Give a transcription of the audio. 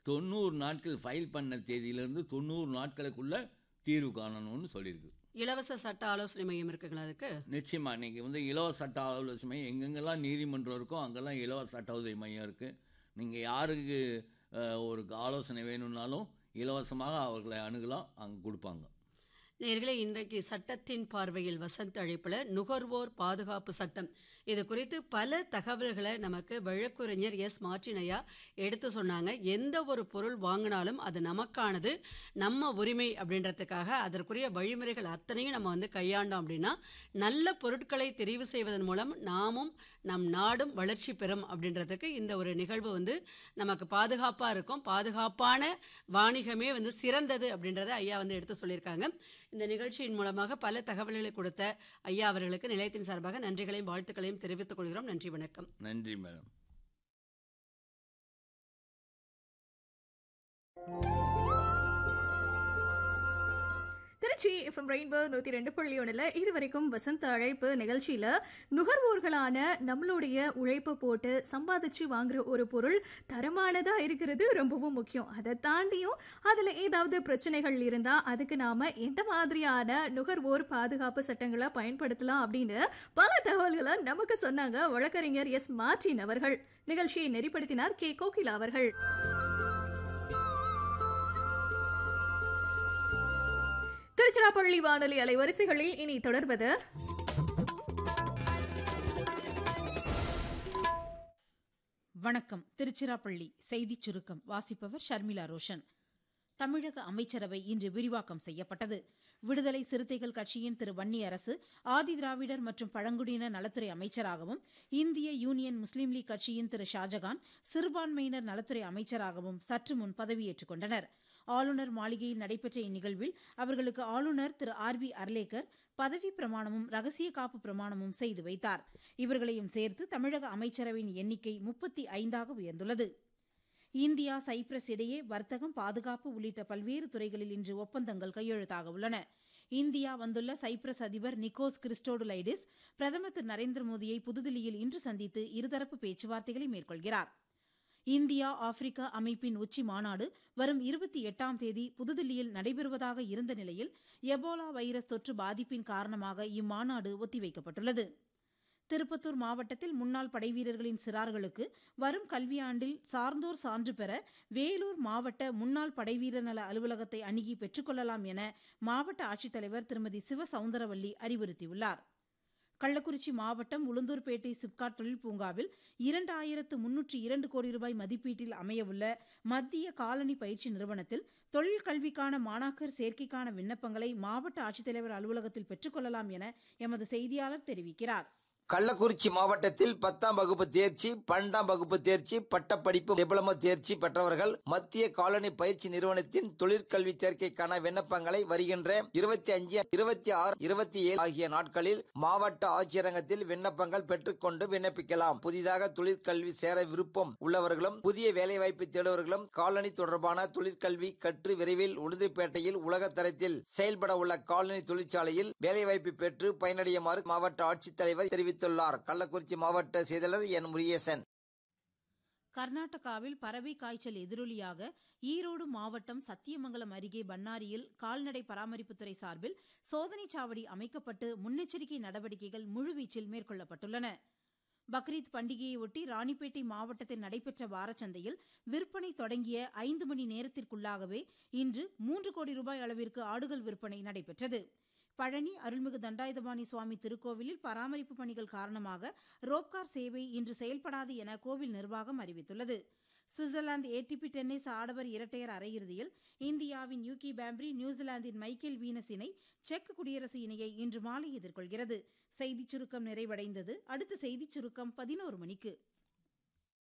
தொண்ணூறு நாட்கள் ஃபைல் பண்ண தேதியிலேருந்து தொண்ணூறு நாட்களுக்குள்ள தீர்வு காணணும்னு சொல்லியிருக்கு இலவச சட்ட ஆலோசனை மையம் இருக்குங்களா அதுக்கு நிச்சயமா இன்னைக்கு வந்து இலவச சட்ட ஆலோசனை மையம் எங்கெங்கெல்லாம் நீதிமன்றம் இருக்கோ அங்கெல்லாம் இலவச சட்ட உதவி மையம் இருக்குது நீங்கள் யாருக்கு அஹ், ஒரு ஆலோசனை வேணும்னாலும் இலவசமாக அவர்களை அணுகலாம் அங்கே கொடுப்பாங்க நேர்களே இன்றைக்கு சட்டத்தின் பார்வையில் வசந்த் அழைப்புல நுகர்வோர் பாதுகாப்பு சட்டம் இது குறித்து பல தகவல்களை நமக்கு வழக்குரைஞர் எஸ் மார்டின் ஐயா எடுத்து சொன்னாங்க எந்த ஒரு பொருள் வாங்கினாலும் அது நமக்கானது நம்ம உரிமை அப்படின்றதுக்காக அதற்குரிய வழிமுறைகள் அத்தனையும் நம்ம வந்து கையாண்டோம் அப்படின்னா நல்ல பொருட்களை தெரிவு செய்வதன் மூலம் நாமும் நம் நாடும் வளர்ச்சி பெறும் அப்படின்றதுக்கு இந்த ஒரு நிகழ்வு வந்து நமக்கு பாதுகாப்பாக இருக்கும் பாதுகாப்பான வாணிகமே வந்து சிறந்தது அப்படின்றத ஐயா வந்து எடுத்து சொல்லியிருக்காங்க இந்த நிகழ்ச்சியின் மூலமாக பல தகவல்களை கொடுத்த ஐயா அவர்களுக்கு நிலையத்தின் சார்பாக நன்றிகளையும் வாழ்த்துக்களையும் தெரிவித்துக் கொள்கிறோம் நன்றி வணக்கம் நன்றி மேடம் திருச்சி எஃப்எம் ரெயின்போ நூத்தி ரெண்டு புள்ளி ஒண்ணுல இது வரைக்கும் வசந்த அழைப்பு நிகழ்ச்சியில நுகர்வோர்களான நம்மளுடைய உழைப்பை போட்டு சம்பாதிச்சு வாங்குற ஒரு பொருள் தரமானதா இருக்கிறது ரொம்பவும் முக்கியம் அதை தாண்டியும் அதுல ஏதாவது பிரச்சனைகள் இருந்தா அதுக்கு நாம எந்த மாதிரியான நுகர்வோர் பாதுகாப்பு சட்டங்களை பயன்படுத்தலாம் அப்படின்னு பல தகவல்களை நமக்கு சொன்னாங்க வழக்கறிஞர் எஸ் மார்டின் அவர்கள் நிகழ்ச்சியை நெறிப்படுத்தினார் கே கோகிலா அவர்கள் திருச்சிராப்பள்ளி வானொலி அலைவரிசைகளில் இனி தொடர்வது வணக்கம் திருச்சிராப்பள்ளி செய்திச் சுருக்கம் வாசிப்பவர் ஷர்மிளா ரோஷன் தமிழக அமைச்சரவை இன்று விரிவாக்கம் செய்யப்பட்டது விடுதலை சிறுத்தைகள் கட்சியின் திரு வன்னி அரசு ஆதி திராவிடர் மற்றும் பழங்குடியினர் நலத்துறை அமைச்சராகவும் இந்திய யூனியன் முஸ்லீம் லீக் கட்சியின் திரு ஷாஜகான் சிறுபான்மையினர் நலத்துறை அமைச்சராகவும் சற்று முன் பதவியேற்றுக் கொண்டனர் ஆளுநர் மாளிகையில் நடைபெற்ற இந்நிகழ்வில் அவர்களுக்கு ஆளுநர் திரு ஆர் பி அர்லேக்கர் பதவி பிரமாணமும் ரகசிய காப்பு பிரமாணமும் செய்து வைத்தார் இவர்களையும் சேர்த்து தமிழக அமைச்சரவையின் எண்ணிக்கை முப்பத்தி ஐந்தாக உயர்ந்துள்ளது இந்தியா சைப்ரஸ் இடையே வர்த்தகம் பாதுகாப்பு உள்ளிட்ட பல்வேறு துறைகளில் இன்று ஒப்பந்தங்கள் கையெழுத்தாக உள்ளன இந்தியா வந்துள்ள சைப்ரஸ் அதிபர் நிக்கோஸ் கிறிஸ்டோடுலைடிஸ் பிரதமர் திரு நரேந்திர மோடியை புதுதில்லியில் இன்று சந்தித்து இருதரப்பு பேச்சுவார்த்தைகளை மேற்கொள்கிறார் இந்தியா ஆப்பிரிக்கா அமைப்பின் உச்சி மாநாடு வரும் இருபத்தி எட்டாம் தேதி புதுதில்லியில் நடைபெறுவதாக இருந்த நிலையில் எபோலா வைரஸ் தொற்று பாதிப்பின் காரணமாக இம்மாநாடு ஒத்திவைக்கப்பட்டுள்ளது திருப்பத்தூர் மாவட்டத்தில் முன்னாள் படைவீரர்களின் சிறார்களுக்கு வரும் கல்வியாண்டில் சார்ந்தோர் சான்று பெற வேலூர் மாவட்ட முன்னாள் படைவீரர் நல அலுவலகத்தை அணுகி பெற்றுக்கொள்ளலாம் என மாவட்ட ஆட்சித்தலைவர் திருமதி சிவ சவுந்தரவல்லி அறிவுறுத்தியுள்ளார் கள்ளக்குறிச்சி மாவட்டம் உளுந்தூர்பேட்டை சிப்காட் தொழில் பூங்காவில் இரண்டாயிரத்து முன்னூற்றி இரண்டு கோடி ரூபாய் மதிப்பீட்டில் அமையவுள்ள மத்திய காலனி பயிற்சி நிறுவனத்தில் தொழில் கல்விக்கான மாணாக்கர் சேர்க்கைக்கான விண்ணப்பங்களை மாவட்ட ஆட்சித்தலைவர் அலுவலகத்தில் பெற்றுக்கொள்ளலாம் என எமது செய்தியாளர் தெரிவிக்கிறார் கள்ளக்குறிச்சி மாவட்டத்தில் பத்தாம் வகுப்பு தேர்ச்சி பன்னெண்டாம் வகுப்பு தேர்ச்சி பட்டப்படிப்பு டிப்ளமோ தேர்ச்சி பெற்றவர்கள் மத்திய காலனி பயிற்சி நிறுவனத்தின் தொழிற்கல்வி சேர்க்கைக்கான விண்ணப்பங்களை வருகின்ற இருபத்தி அஞ்சு இருபத்தி ஆறு இருபத்தி ஏழு ஆகிய நாட்களில் மாவட்ட ஆட்சியரங்கத்தில் விண்ணப்பங்கள் பெற்றுக்கொண்டு விண்ணப்பிக்கலாம் புதிதாக தொழிற்கல்வி சேர விருப்பம் உள்ளவர்களும் புதிய வேலைவாய்ப்பு தேடுவர்களும் காலனி தொடர்பான தொழிற்கல்வி கற்று விரைவில் உளுந்தூர்பேட்டையில் உலக தரத்தில் செயல்பட உள்ள காலனி தொழிற்சாலையில் வேலைவாய்ப்பு பெற்று பயனடையுமாறு மாவட்ட ஆட்சித்தலைவர் தெரிவித்துள்ளார் கள்ளக்குறிச்சி மாவட்ட செயலாளர் என் முருகேசன் கர்நாடகாவில் பறவை காய்ச்சல் எதிரொலியாக ஈரோடு மாவட்டம் சத்தியமங்கலம் அருகே பன்னாரியில் கால்நடை பராமரிப்புத்துறை சார்பில் சோதனைச் சாவடி அமைக்கப்பட்டு முன்னெச்சரிக்கை நடவடிக்கைகள் முழுவீச்சில் மேற்கொள்ளப்பட்டுள்ளன பக்ரீத் பண்டிகையையொட்டி ராணிப்பேட்டை மாவட்டத்தில் நடைபெற்ற வாரச்சந்தையில் விற்பனை தொடங்கிய ஐந்து மணி நேரத்திற்குள்ளாகவே இன்று மூன்று கோடி ரூபாய் அளவிற்கு ஆடுகள் விற்பனை நடைபெற்றது பழனி அருள்மிகு தண்டாயுதபாணி சுவாமி திருக்கோவிலில் பராமரிப்பு பணிகள் காரணமாக ரோப்கார் சேவை இன்று செயல்படாது என கோவில் நிர்வாகம் அறிவித்துள்ளது சுவிட்சர்லாந்து ஏடிபி டென்னிஸ் ஆடவர் இரட்டையர் அரையிறுதியில் இந்தியாவின் யூகி பாம்ப்ரி நியூசிலாந்தின் மைக்கேல் வீனஸ் இணை செக் குடியரசு இணையை இன்று மாலை எதிர்கொள்கிறது செய்திச் சுருக்கம் நிறைவடைந்தது அடுத்த செய்திச் சுருக்கம் பதினோரு மணிக்கு